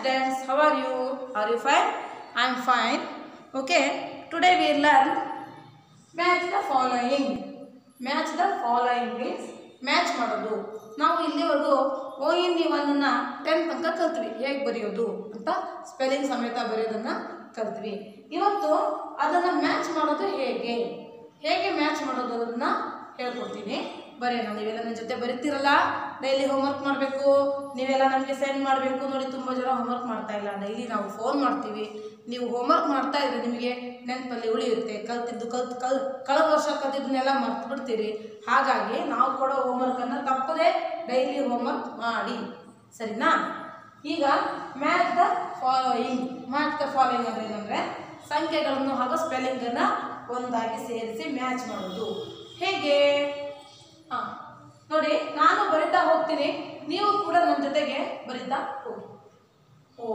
students, how are you? Are you fine? I am fine. Okay, today we learn match the following. Match the following means match ಮಾಡೋದು ನಾವು ಇಲ್ಲಿವರೆಗೂ O N E ಒನ್ನ ten ತನಕ ಕಲ್ತ್ವಿ ಹೇಗೆ ಬರೆಯೋದು ಅಂತ ಸ್ಪೆಲ್ಲಿಂಗ್ ಸಮೇತ ಬರೆಯೋದನ್ನ ಕಲ್ತ್ವಿ ಇವತ್ತು ಅದನ್ನು ಮ್ಯಾಚ್ ಮಾಡೋದು ಹೇಗೆ ಹೇಗೆ ಮ್ಯಾಚ್ ಮಾಡೋದು ಅನ್ನೋದನ್ನ ಹೇಳ್ಕೊಡ್ತೀನಿ ಬರೆಯೋಣ ನೀವೆಲ್ಲ ನನ್ನ ಜೊತೆ ಬರೀತಿರಲ್ಲ ಡೈಲಿ ಹೋಮ್ವರ್ಕ್ ಮಾಡಬೇಕು ನೀವೆಲ್ಲ ನಮಗೆ ಸೆಂಡ್ ಮಾಡಬೇಕು ನೋಡಿ ತುಂಬ ಜನ ಹೋಮ್ವರ್ಕ್ ಮಾಡ್ತಾ ಇಲ್ಲ ಡೈಲಿ ನಾವು ಫೋನ್ ಮಾಡ್ತೀವಿ ನೀವು ಹೋಮ್ವರ್ಕ್ ಮಾಡ್ತಾ ಇದ್ರೆ ನಿಮಗೆ ನೆನಪಲ್ಲಿ ಉಳಿಯುತ್ತೆ ಕಲ್ತಿದ್ದು ಕಲ್ತ್ ಕಲ್ ಕಳೆದ ವರ್ಷ ಕಲ್ತಿದ್ದನ್ನೆಲ್ಲ ಮರ್ತು ಬಿಡ್ತೀರಿ ಹಾಗಾಗಿ ನಾವು ಕೊಡೋ ಹೋಮ್ವರ್ಕನ್ನು ತಪ್ಪದೇ ಡೈಲಿ ಹೋಮ್ವರ್ಕ್ ಮಾಡಿ ಸರಿನಾ ಈಗ match the following match the following ಅಂದ್ರೆ ಏನಂದ್ರೆ ಸಂಖ್ಯೆಗಳನ್ನು ಹಾಗೂ ಸ್ಪೆಲ್ಲಿಂಗನ್ನು ಒಂದಾಗಿ ಸೇರಿಸಿ ಮ್ಯಾಚ್ ಮಾಡೋದು ಹೇಗೆ ಹಾಂ ನೋಡಿ ನಾನು ಬರಿತಾ ಹೋಗ್ತೀನಿ ನೀವು ಕೂಡ ನನ್ನ ಜೊತೆಗೆ ಬರಿತಾ ಹೋಗಿ ಓ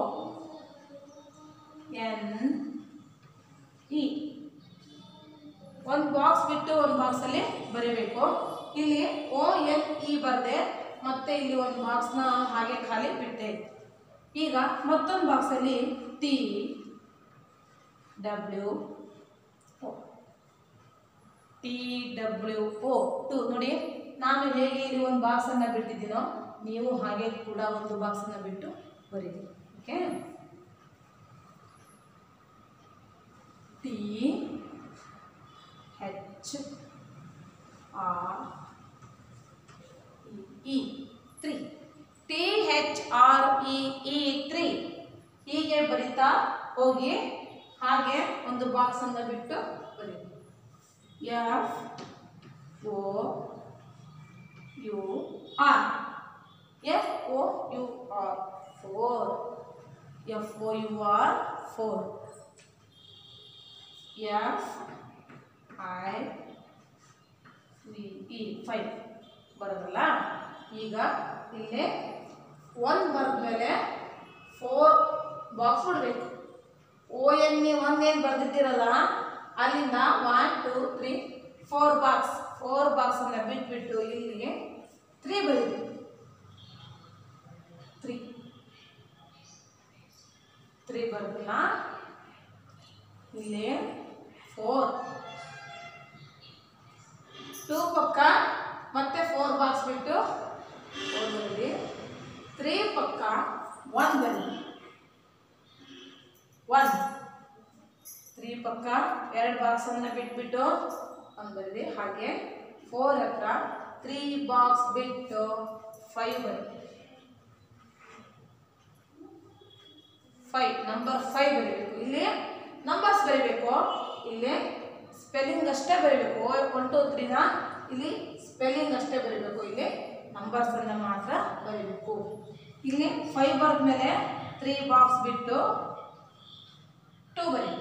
ಎನ್ ಇ ಒಂದು ಬಾಕ್ಸ್ ಬಿಟ್ಟು ಒಂದು ಬಾಕ್ಸಲ್ಲಿ ಬರೀಬೇಕು ಇಲ್ಲಿ ಓ ಎನ್ ಇ ಬರದೆ ಮತ್ತೆ ಇಲ್ಲಿ ಒಂದು ಬಾಕ್ಸ್ನ ಹಾಗೆ ಖಾಲಿ ಬಿಟ್ಟೆ ಈಗ ಮತ್ತೊಂದು ಬಾಕ್ಸಲ್ಲಿ T W O T W O two ನೋಡಿ ನಾನು ಹೇಗೆ ಇಲ್ಲಿ ಒಂದು ಬಾಕ್ಸನ್ನು ಬಿಟ್ಟಿದ್ದೀನೋ ನೀವು ಹಾಗೆ ಕೂಡ ಒಂದು ಬಾಕ್ಸನ್ನು ಬಿಟ್ಟು ಬರೀರಿ okay T H R E three T H R E E three ಹೀಗೆ ಬರಿತಾ ಹೋಗಿ ಹಾಗೆ ಒಂದು ಬಾಕ್ಸನ್ನು ಬಿಟ್ಟು ಬರೀರಿ F O U R F O U R four F O U R four F I V E five ಬರೋದಲ್ಲ ಈಗ ಇಲ್ಲಿ ಒಂದು ಬರೆದ್ಮೇಲೆ ಫೋರ್ ಬಾಕ್ಸ್ ಬಿಡಬೇಕು ಓ ಎನ್ ಇ ಒನ್ ಏನು ಬರೆದಿದ್ದೀರಲ್ಲ ಅಲ್ಲಿಂದ one two three four box four ಬಾಕ್ಸನ್ನು ಬಿಟ್ಬಿಟ್ಟು ಇಲ್ಲಿಗೆ ತ್ರೀ ಬರೀರಿ ತ್ರೀ ತ್ರೀ ಬರೋದಿಲ್ಲ ಇಲ್ಲಿ ಫೋರ್ ಟೂ ಪಕ್ಕ ಮತ್ತೆ ಫೋರ್ ಬಾಕ್ಸ್ ಬಿಟ್ಟು ಫೋರ್ ಬರೀರಿ ತ್ರೀ ಪಕ್ಕ ಒನ್ ಬರೀರಿ ಒನ್ ತ್ರೀ ಪಕ್ಕ ಎರಡು ಬಾಕ್ಸನ್ನು ಬಿಟ್ಬಿಟ್ಟು ಒಂದು ಬರೀರಿ ಹಾಗೆ ಫೋರ್ ಹತ್ರ ತ್ರೀ ಬಾಕ್ಸ್ ಬಿಟ್ಟು ಫೈವ್ ಬರೀರಿ ಫೈವ್ ನಂಬರ್ ಫೈವ್ ಬರೀಬೇಕು ಇಲ್ಲಿ ನಂಬರ್ಸ್ ಬರೀಬೇಕು ಇಲ್ಲಿ ಸ್ಪೆಲ್ಲಿಂಗ್ ಅಷ್ಟೇ ಬರೀಬೇಕು ಒನ್ ಟು ತ್ರೀನ ಇಲ್ಲಿ ಸ್ಪೆಲ್ಲಿಂಗ್ ಅಷ್ಟೇ ಬರೀಬೇಕು ಇಲ್ಲಿ ನಂಬರ್ಸನ್ನು ಮಾತ್ರ ಬರೀಬೇಕು ಇಲ್ಲಿ ಫೈವ್ ಬರೆದ್ಮೇಲೆ ತ್ರೀ ಬಾಕ್ಸ್ ಬಿಟ್ಟು ಟೂ ಬರೀ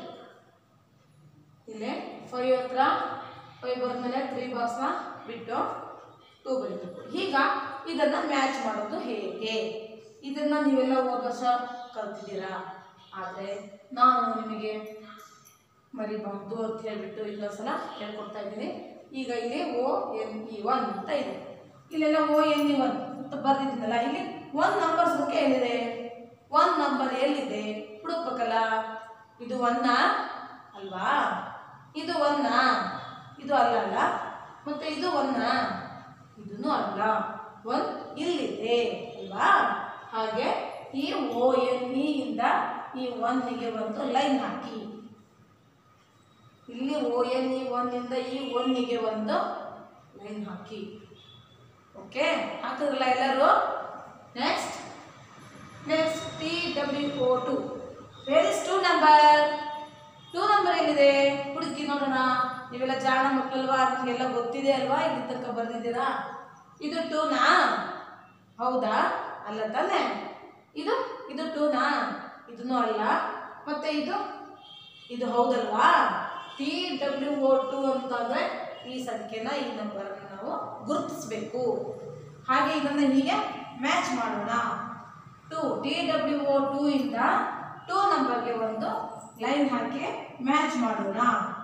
ಇಲ್ಲಿ ಫೈವ್ ಹತ್ರ ಫೈವ್ ಬರೆದ್ಮೇಲೆ ತ್ರೀ ಬಾಕ್ಸ್ನ ಬಿಟ್ಟು ಟೂ ಬರೀಬೇಕು ಈಗ ಇದನ್ನು ಮ್ಯಾಚ್ ಮಾಡೋದು ಹೇಗೆ ಇದನ್ನು ನೀವೆಲ್ಲ ಹೋದ ವರ್ಷ ಕಲ್ತಿದ್ದೀರಾ ಆದರೆ ನಾನು ನಿಮಗೆ ಮರಿಬಾರ್ದು ಅಂತ ಹೇಳ್ಬಿಟ್ಟು ಇನ್ನೊಂದ್ಸಲ ಹೇಳ್ಕೊಡ್ತಾ ಇದ್ದೀನಿ ಈಗ ಇಲ್ಲಿ ಓ ಎನ್ ಇ ಒನ್ ಅಂತ ಇದೆ ಇಲ್ಲೆಲ್ಲ ಓ ಎನ್ ಇ ಒನ್ ಅಂತ ಬರ್ದಿದ್ದೀನಲ್ಲ ಇಲ್ಲಿ ಒನ್ ನಂಬರ್ ಸಂಖ್ಯೆ ಎಲ್ಲಿದೆ ಒನ್ ನಂಬರ್ ಎಲ್ಲಿದೆ ಹುಡುಕ್ಬೇಕಲ್ಲ ಇದು ಒನ್ನ ಅಲ್ವಾ ಇದು ಒನ್ನ ಇದು ಅಲ್ಲ ಅಲ್ಲ ಮತ್ತೆ ಇದು ಒನ್ನ ಇದೂ ಅಲ್ಲ ಒನ್ ಇಲ್ಲಿದೆ ಅಲ್ವಾ ಹಾಗೆ ಈ ಓ ಎನ್ ಇ ಇಂದ ಈ ಒನ್ನಿಗೆ ಒಂದು ಲೈನ್ ಹಾಕಿ ಇಲ್ಲಿ ಓ ಎನ್ ಇ ಒನ್ನಿಂದ ಈ ಒನ್ನಿಗೆ ಒಂದು ಲೈನ್ ಹಾಕಿ ಓಕೆ ಹಾಕಿದ್ರಲ್ಲ ಎಲ್ಲರೂ next next T W O two where is two number two number ಎಲ್ಲಿದೆ ಹುಡುಕಿ ನೋಡೋಣ ನೀವೆಲ್ಲ ಜಾಣ ಮಕ್ಕಳಲ್ವಾ ನಿಮಗೆಲ್ಲ ಗೊತ್ತಿದೆ ಅಲ್ವಾ ಇಲ್ಲಿ ತನಕ ಬರ್ದಿದ್ದೀರಾ ಇದು ಟೂನಾ ಹೌದಾ ಅಲ್ಲ ತಾನೆ ಇದು ಇದು ಟೂನಾ ಇದೂ ಅಲ್ಲ ಮತ್ತೆ ಇದು ಇದು ಹೌದಲ್ವಾ ಟಿ ಡಬ್ಲ್ಯೂ ಓ ಟು ಅಂತಂದರೆ ಈ ಸಂಖ್ಯೆನ ಈ ನಂಬರನ್ನು ನಾವು ಗುರುತಿಸಬೇಕು ಹಾಗೆ ಇದನ್ನು ಹೀಗೆ ಮ್ಯಾಚ್ ಮಾಡೋಣ two T W O two ಇಂದ ಟೂ ನಂಬರ್ಗೆ ಒಂದು ಲೈನ್ ಹಾಕಿ ಮ್ಯಾಚ್ ಮಾಡೋಣ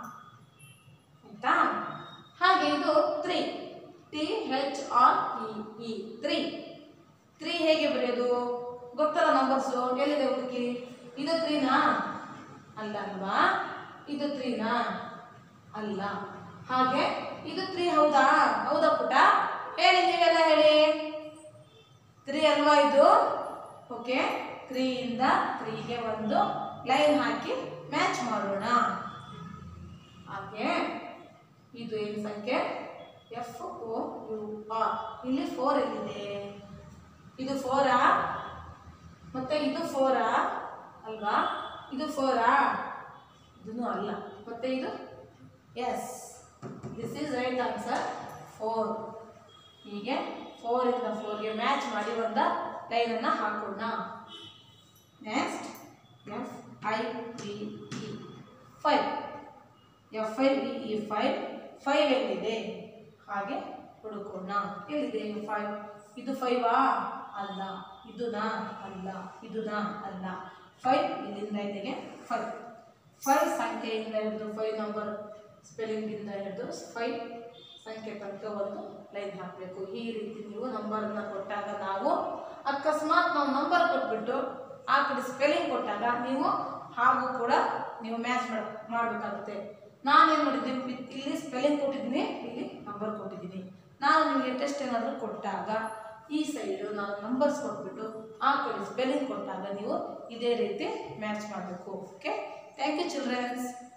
ಆಯ್ತಾ ಹಾಗೆ ಇದು three T H R E E three three ಹೇಗೆ ಬರೆಯೋದು ಗೊತ್ತಲ್ಲ ನಾವು ನಂಬರ್ಸು ಎಲ್ಲಿದೆ ಹುಡುಕಿ ಇದು ತ್ರೀನಾ ಅಲ್ಲ ಅಲ್ವಾ ಇದು ತ್ರೀನಾ ಅಲ್ಲ ಹಾಗೆ ಇದು ತ್ರೀ ಹೌದಾ ಹೌದಾ ಪುಟ ಹೇಳಿ ನೀವೆಲ್ಲ ಹೇಳಿ ತ್ರೀ ಅಲ್ವಾ ಇದು ಓಕೆ ತ್ರೀಯಿಂದ ತ್ರೀಗೆ ಒಂದು ಲೈನ್ ಹಾಕಿ ಮ್ಯಾಚ್ ಮಾಡೋಣ ಹಾಗೆ ಇದು ಏನು ಸಂಖ್ಯೆ ಎಫ್ ಓ ಯು ಆರ್ ಇಲ್ಲಿ ಫೋರ್ ಎಲ್ಲಿದೆ ಇದು ಫೋರಾ ಮತ್ತೆ ಇದು ಫೋರಾ ಅಲ್ವಾ ಇದು ಫೋರಾ ಇದೂ ಅಲ್ಲ ಮತ್ತೆ ಇದು yes this is right answer four ಹೀಗೆ ಫೋರಿಂದ ಫೋರ್ಗೆ ಮ್ಯಾಚ್ ಮಾಡಿ ಒಂದು ಲೈನನ್ನು ಹಾಕೋಣ next F I V E five F I V E five five ಎಲ್ಲಿದೆ ಹಾಗೆ ಹುಡುಕೋಣ ಎಲ್ಲಿದೆ ಫೈವ್ ಇದು ಫೈವಾ ಅಲ್ಲ ಇದುನಾ ಅಲ್ಲ ಇದುನಾ ಅಲ್ಲ ಫೈವ್ ಇಲ್ಲಿಂದ ಇಲ್ಲಿಗೆ ಫೈವ್ ಫೈವ್ ಸಂಖ್ಯೆಯಿಂದ ಹಿಡಿದು ಫೈವ್ ನಂಬರ್ ಸ್ಪೆಲ್ಲಿಂಗಿಂದ ಹಿಡಿದು ಫೈವ್ ಸಂಖ್ಯೆ ತನಕ ಒಂದು ಲೈನ್ ಹಾಕಬೇಕು ಈ ರೀತಿ ನೀವು ನಂಬರನ್ನು ಕೊಟ್ಟಾಗ ನಾವು ಅಕಸ್ಮಾತ್ ನಾವು ನಂಬರ್ ಕೊಟ್ಬಿಟ್ಟು ಆ ಕಡೆ ಸ್ಪೆಲ್ಲಿಂಗ್ ಕೊಟ್ಟಾಗ ನೀವು ಹಾಗೂ ಕೂಡ ನೀವು ಮ್ಯಾಚ್ ಮಾಡಬೇಕಾಗುತ್ತೆ ನಾನೇನು ಮಾಡಿದ್ದೀನಿ ಇ- ಇಲ್ಲಿ ಸ್ಪೆಲ್ಲಿಂಗ್ ಕೊಟ್ಟಿದ್ದೀನಿ ಇಲ್ಲಿ ನಂಬರ್ ಕೊಟ್ಟಿದ್ದೀನಿ ನಾನು ನಿಮಗೆ ಟೆಸ್ಟ್ ಏನಾದರೂ ಕೊಟ್ಟಾಗ ಈ ಸೈಡು ನಾನು ನಂಬರ್ಸ್ ಕೊಟ್ಬಿಟ್ಟು ಆ ಕಡೆ ಸ್ಪೆಲ್ಲಿಂಗ್ ಕೊಟ್ಟಾಗ ನೀವು ಇದೇ ರೀತಿ ಮ್ಯಾಚ್ ಮಾಡಬೇಕು ಓಕೆ ಥ್ಯಾಂಕ್ ಯು ಚಿಲ್ಡ್ರನ್ಸ್